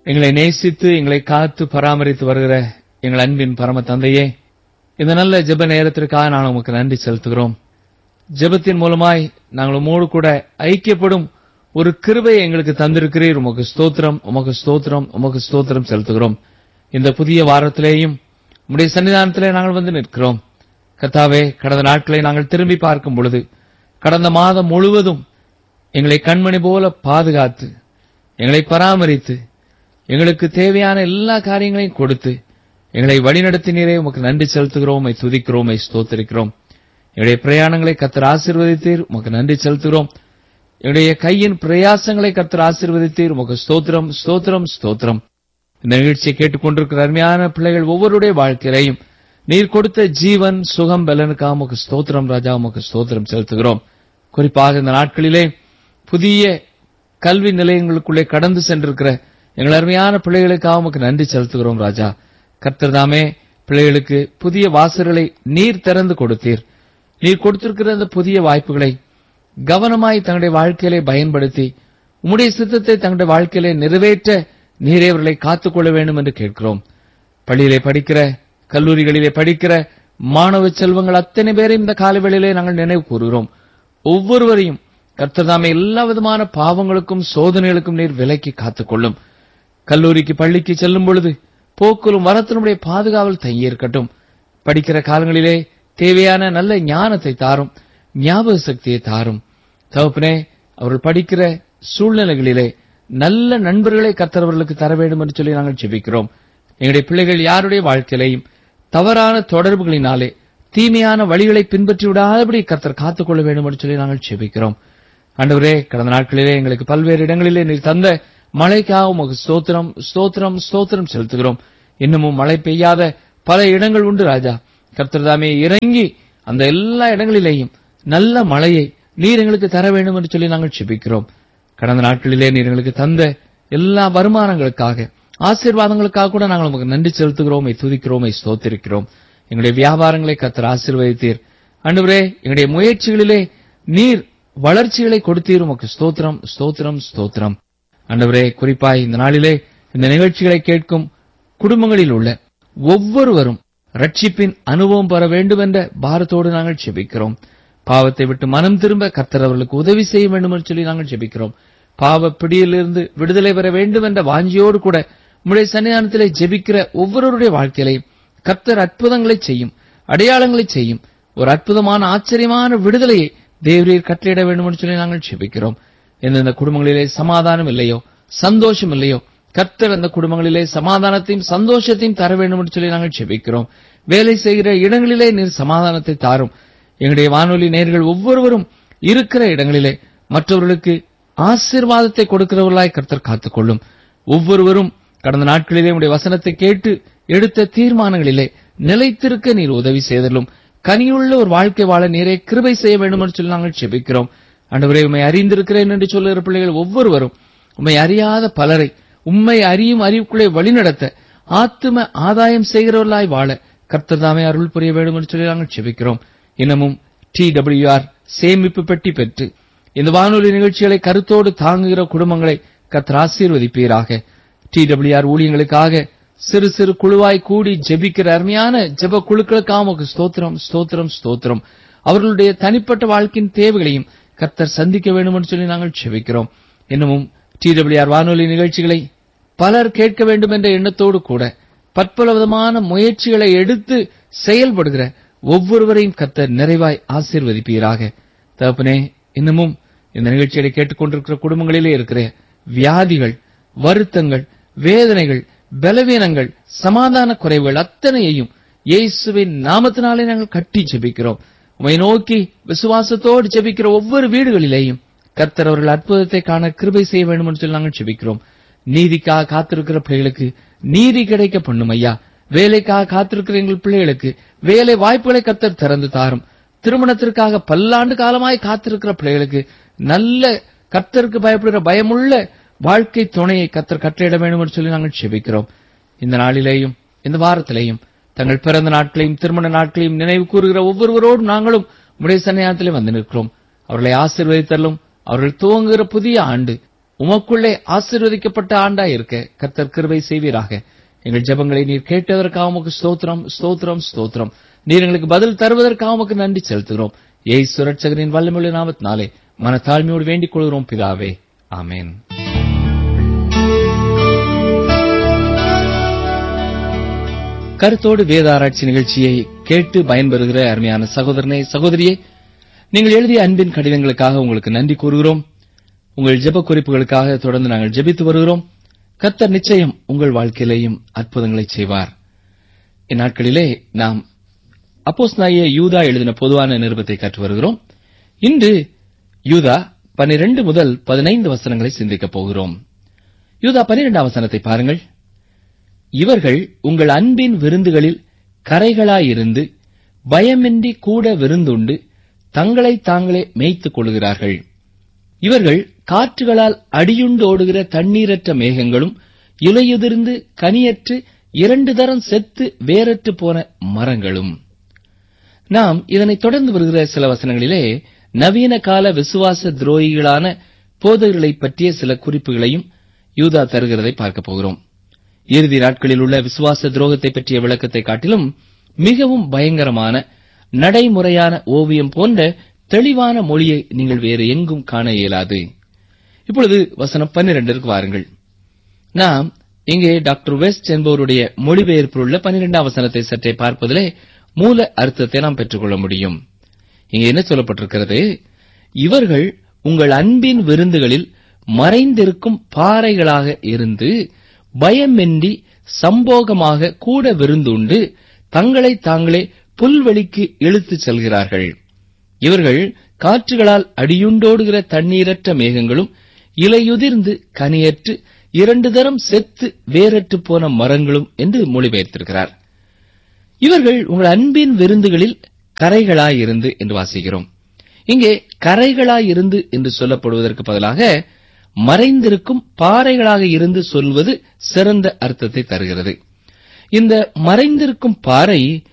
எங்களை நேசித்து எங்களை காத்து பராமரித்து வருகிற எங்கள் அன்பின் பரம தந்தையே இந்த நல்ல ஜெப நேரத்திற்காக நாங்கள் உமக்கு நன்றி செலுத்துகிறோம் ஜெபத்தின் மூலமாய் நாங்கள் உமோடு கூட ஐக்கியப்படும் ஒரு கிருபையை எங்களுக்கு தந்திருக்கிறீர் உமக்கு ஸ்தோத்திரம் உமக்கு ஸ்தோத்திரம் உமக்கு ஸ்தோத்திரம் செலுத்துகிறோம் இந்த புதிய வாரத்திலேயும் உம்முடைய சன்னிதானத்திலே நாங்கள் வந்து நிற்கிறோம் கர்த்தாவே கடந்த நாட்களை நாங்கள் திரும்பி பார்க்கும் பொழுது கடந்த மாதம் முழுவதும் எங்களை கண்மணி போல பாதுகாத்து எங்களை பராமரித்து எங்களுக்கு தேவையான எல்லா காரியங்களையும் கொடுத்து எங்களை வழிநடத்தினீரே உமக்கு நன்றி செலுத்துகிறோம் உம்மை துதிக்கிறோம் உம்மை ஸ்தோத்திரிக்கிறோம் எங்களுடைய பிரயாணங்களை கத்தர் ஆசீர்வதித்தீர் உமக்கு நன்றி செலுத்துகிறோம் எங்களுடைய கையின் பிரயாசங்களை கத்தர் ஆசீர்வதித்தீர் உமக்கு ஸ்தோத்திரம் ஸ்தோத்திரம் ஸ்தோத்திரம் இந்த நிகழ்ச்சியை கேட்டுக்கொண்டிருக்கிற அருமையான பிள்ளைகள் ஒவ்வொருடைய வாழ்க்கையிலையும் நீர் கொடுத்த ஜீவன் சுகம் பலனுக்காக உமக்கு ஸ்தோத்திரம் ராஜா உமக்கு ஸ்தோத்திரம் செலுத்துகிறோம் குறிப்பாக இந்த நாட்களிலே புதிய கல்வி நிலையங்களுக்குள்ளே கடந்து சென்றிருக்கிற எங்கள் அருமையான பிள்ளைகளுக்காக உமக்கு நன்றி செலுத்துகிறோம் ராஜா கர்த்தர் தாமே பிள்ளைகளுக்கு புதிய வாசல்களை நீர் திறந்து கொடுத்தீர் நீர் கொடுத்திருக்கிற அந்த புதிய வாய்ப்புகளை கவனமாய் தங்களுடைய வாழ்க்கையிலே பயன்படுத்தி உம்முடைய சித்தத்தை தங்களுடைய வாழ்க்கையிலே நிறைவேற்ற நீரே அவர்களை காத்துக்கொள்ள வேண்டும் என்று கேட்கிறோம் பள்ளியிலே படிக்கிற கல்லூரிகளிலே படிக்கிற மாணவ செல்வங்கள் அத்தனை பேரையும் இந்த காலவேளையிலே நாங்கள் நினைவு கூறுகிறோம் ஒவ்வொருவரையும் கர்த்தர் தாமே எல்லா விதமான பாவங்களுக்கும் சோதனைகளுக்கும் நீர் விலக்கி காத்துக்கொள்ளும் கல்லூரிக்கு பள்ளிக்கு செல்லும் பொழுது போக்குலும் வரத்தினுடைய பாதுகாவல் தங்கியிருக்கட்டும் படிக்கிற காலங்களிலே தேவையான நல்ல ஞானத்தை தாரும் ஞாபக சக்தியை தாரும் தகப்பனே அவர்கள் படிக்கிற சூழ்நிலைகளிலே நல்ல நண்பர்களை கர்த்தர் அவர்களுக்கு தர வேண்டும் என்று சொல்லி நாங்கள் ஜெபிக்கிறோம் எங்களுடைய பிள்ளைகள் யாருடைய வாழ்க்கையிலையும் தவறான தொடர்புகளினாலே தீமையான வழிகளை பின்பற்றி விடாதபடி கர்த்தர் காத்துக்கொள்ள வேண்டும் என்று சொல்லி நாங்கள் ஜெபிக்கிறோம் ஆண்டவரே கடந்த நாட்களிலே எங்களுக்கு பல்வேறு இடங்களிலே நீர் தந்த மழைக்காக உமக்கு ஸ்தோத்திரம் ஸ்தோத்திரம் ஸ்தோத்திரம் செலுத்துகிறோம் இன்னமும் மழை பெய்யாத பல இடங்கள் உண்டு ராஜா கர்த்தர் தாமே இறங்கி அந்த எல்லா இடங்களிலேயும் நல்ல மழையை நீர் எங்களுக்கு தர வேண்டும் என்று சொல்லி நாங்கள் செபிக்கிறோம் கடந்த நாட்களிலே நீர் எங்களுக்கு தந்த எல்லா வருமானங்களுக்காக ஆசீர்வாதங்களுக்காக கூட நாங்கள் உமக்கு நன்றி செலுத்துகிறோம் துதிக்கிறோம் ஸ்தோத்திரிக்கிறோம் எங்களுடைய வியாபாரங்களை கர்த்தர் ஆசீர்வதித்தீர் ஆண்டவரே எங்களுடைய முயற்சிகளிலே நீர் வளர்ச்சிகளை கொடுத்தீர் உமக்கு ஸ்தோத்திரம் ஸ்தோத்திரம் ஸ்தோத்திரம் ஆண்டவரே குறிப்பாய் இந்த நாளிலே இந்த நிகழ்ச்சிகளை கேட்கும் குடும்பங்களில் உள்ள ஒவ்வொருவரும் ரட்சிப்பின் அனுபவம் பெற வேண்டும் என்ற பாரத்தோடு நாங்கள் செபிக்கிறோம் பாவத்தை விட்டு மனம் திரும்ப கர்த்தர் அவர்களுக்கு உதவி செய்ய வேண்டும் என்று சொல்லி நாங்கள் ஜெபிக்கிறோம் பாவ பிடியிலிருந்து விடுதலை பெற வேண்டும் என்ற வாஞ்சியோடு கூட உம்முடைய சன்னிதானத்திலே ஜெபிக்கிற ஒவ்வொருவருடைய வாழ்க்கையிலையும் கர்த்தர் அற்புதங்களை செய்யும் அடையாளங்களை செய்யும் ஒரு அற்புதமான ஆச்சரியமான விடுதலையை தேவரீர் கட்டளையிட வேண்டும் என்று சொல்லி நாங்கள் ஜெபிக்கிறோம் எந்தெந்த குடும்பங்களிலே சமாதானம் இல்லையோ சந்தோஷம் இல்லையோ கர்த்தர் அந்த குடும்பங்களிலே சமாதானத்தையும் சந்தோஷத்தையும் தர வேண்டும் என்று சொல்லி நாங்கள் ஜெபிக்கிறோம் வேலை செய்கிற இடங்களிலே நீர் சமாதானத்தை தாரும் எங்களுடைய வானொலி நேர்கள் ஒவ்வொருவரும் இருக்கிற இடங்களிலே மற்றவர்களுக்கு ஆசீர்வாதத்தை கொடுக்கிறவர்களாய் கர்த்தர் காத்துக்கொள்ளும் ஒவ்வொருவரும் கடந்த நாட்களிலே உடைய வசனத்தை கேட்டு எடுத்த தீர்மானங்களிலே நிலைத்திருக்க நீர் உதவி செய்தலும் கனியுள்ள ஒரு வாழ்க்கை வாழ நீரே கிருபை செய்ய வேண்டும் என்று சொல்லி நாங்கள் செபிக்கிறோம் ஆண்டவரே உண்மை அறிந்திருக்கிறேன் என்று சொல்லுகிற பிள்ளைகள் ஒவ்வொருவரும் உண்மை அறியாத பலரை உண்மை அறியும் அறிவுக்குள்ளே வழிநடத்த ஆத்தும ஆதாயம் செய்கிறவர்களாய் வாழ கர்த்தர் தாமே அருள் புரிய வேண்டும் என்று சொல்லி நாங்கள் செபிக்கிறோம் இன்னமும் டி டபிள்யூஆர் சேமிப்பு பெட்டி பெற்று இந்த வானொலி நிகழ்ச்சிகளை கருத்தோடு தாங்குகிற குடும்பங்களை கர்த்தர் ஆசீர்வதிப்பீராக டி டபிள்யூஆர் ஊழியங்களுக்காக சிறு சிறு குழுவாய் கூடி ஜெபிக்கிற அருமையான ஜெப குழுக்களுக்காக உமக்கு ஸ்தோத்திரம் ஸ்தோத்திரம் ஸ்தோத்திரம் அவர்களுடைய தனிப்பட்ட வாழ்க்கையின் தேவைகளையும் கர்த்தர் சந்திக்க வேண்டும் என்று சொல்லி நாங்கள் செபிக்கிறோம் இன்னமும் டி டபிள்யூஆர் வானொலி நிகழ்ச்சிகளை பலர் கேட்க வேண்டும் என்ற எண்ணத்தோடு கூட பற்பல விதமான முயற்சிகளை எடுத்து செயல்படுகிற ஒவ்வொருவரையும் கர்த்தர் நிறைவாய் ஆசீர்வதிப்பீராக தகப்பனே இன்னமும் இந்த நிகழ்ச்சிகளை கேட்டுக்கொண்டிருக்கிற குடும்பங்களிலே இருக்கிற வியாதிகள் வருத்தங்கள் வேதனைகள் பலவீனங்கள் சமாதான குறைவுகள் அத்தனையையும் இயேசுவின் நாமத்தினாலே நாங்கள் கட்டி ஜெபிக்கிறோம் உமை நோக்கி விசுவாசத்தோடு ஜெபிக்கிற ஒவ்வொரு வீடுகளிலேயும் கர்த்தர் அவர்கள் அற்புதத்தை காண கிருபை செய்ய வேண்டும் என்று சொல்லி நாங்கள் ஜெபிக்கிறோம் நீதிக்காக காத்திருக்கிற பிள்ளைகளுக்கு நீதி கிடைக்க பண்ணும் ஐயா வேலைக்காக காத்திருக்கிற எங்கள் பிள்ளைகளுக்கு வேலை வாய்ப்புகளை கர்த்தர் திறந்து தாரும் திருமணத்திற்காக பல்லாண்டு காலமாய் காத்திருக்கிற பிள்ளைகளுக்கு நல்ல கர்த்தருக்கு பயப்படுகிற பயமுள்ள வாழ்க்கை துணையை கர்த்தர் கட்டளையிட வேண்டும் என்று சொல்லி நாங்கள் செபிக்கிறோம் இந்த நாளிலேயும் இந்த வாரத்திலேயும் தங்கள் பிறந்த நாட்களையும் திருமண நாட்களையும் நினைவு கூறுகிற ஒவ்வொருவரோடும் நாங்களும் உடைய சன்னியானத்திலே வந்து நிற்கிறோம் அவர்களை ஆசீர்வதித்தலும் அவர்கள் துவங்குகிற புதிய ஆண்டு உமக்குள்ளே ஆசீர்வதிக்கப்பட்ட ஆண்டாய் இருக்க கர்த்தர் கிருபை செய்வீராக எங்கள் ஜெபங்களை நீர் கேட்டதற்காக உமக்கு ஸ்தோத்திரம் ஸ்தோத்திரம் ஸ்தோத்திரம் நீர் எங்களுக்கு பதில் தருவதற்காக உமக்கு நன்றி செலுத்துகிறோம் ஏய் சுரட்சகரின் வல்லமொழி நாமத்தினாலே மனத்தாழ்மையோடு வேண்டிக் கொள்கிறோம் பிதாவே ஆமென் கருத்தோடு வேத ஆராய்ச்சி நிகழ்ச்சியை கேட்டு பயன்பெறுகிற அருமையான சகோதரனே சகோதரியே நீங்கள் எழுதிய அன்பின் கடிதங்களுக்காக உங்களுக்கு நன்றி கூறுகிறோம் உங்கள் ஜெப குறிப்புகளுக்காக தொடர்ந்து நாங்கள் ஜெபித்து வருகிறோம் கர்த்தர் நிச்சயம் உங்கள் வாழ்க்கையிலேயும் அற்புதங்களை செய்வார் இந்நாட்களிலே நாம் அப்போஸ் யூதா எழுதின பொதுவான நிருபத்தை கற்று வருகிறோம் இன்று யூதா பனிரெண்டு முதல் பதினைந்து வசனங்களை சிந்திக்கப் போகிறோம் யூதா பனிரெண்டாம் வசனத்தை பாருங்கள் இவர்கள் உங்கள் அன்பின் விருந்துகளில் கரைகளாயிருந்து பயமின்றி கூட விருந்துண்டு தங்களை தாங்களே மேய்த்துக் கொள்கிறார்கள் இவர்கள் காற்றுகளால் அடியுண்டு ஓடுகிற தண்ணீரற்ற மேகங்களும் இலையுதிர்ந்து கனியற்று இரண்டு தரம் செத்து வேறற்று போன மரங்களும் நாம் இதனை தொடர்ந்து வருகிற சில வசனங்களிலே நவீன கால விசுவாச துரோகிகளான போதகர்களைப் பற்றிய சில குறிப்புகளையும் யூதா தருகிறதை பார்க்கப் போகிறோம் இறுதி நாட்களில் உள்ள விசுவாச துரோகத்தை பற்றிய விளக்கத்தை காட்டிலும் மிகவும் பயங்கரமான நடைமுறையான ஓவியம் போன்ற தெளிவான மொழியை நீங்கள் வேறு எங்கும் காண இயலாது இப்பொழுது வசனம் பன்னிரண்டிற்கு வாருங்கள் நாம் இங்கே டாக்டர் வெஸ்ட் என்பவருடைய மொழிபெயர்ப்பில் உள்ள பன்னிரெண்டாம் வசனத்தை சற்றே பார்ப்பதிலே மூல அர்த்தத்தை நாம் பெற்றுக்கொள்ள முடியும் இங்கே என்ன சொல்லப்பட்டிருக்கிறது இவர்கள் உங்கள் அன்பின் விருந்துகளில் மறைந்திருக்கும் பாறைகளாக இருந்து பயமின்றி சம்போகமாக கூட விருந்துண்டு தங்களை தாங்களே புல்வெளிக்கு இழுத்துச் செல்கிறார்கள் இவர்கள் காற்றுகளால் அடியுண்டோடுகிற தண்ணீரற்ற மேகங்களும் இலையுதிர்ந்து கனியற்று இரண்டு தரம் செத்து வேறற்று போன மரங்களும் என்று மொழிபெயர்த்திருக்கிறார் இவர்கள் உங்கள் அன்பின் விருந்துகளில் கரைகளாயிருந்து என்று வாசிக்கிறோம் இங்கே கரைகளாயிருந்து என்று சொல்லப்படுவதற்கு பதிலாக மறைந்திருக்கும் பாறைகளாக இருந்து சொல்வது சிறந்த அர்த்தத்தை தருகிறது இந்த மறைந்திருக்கும் பாறை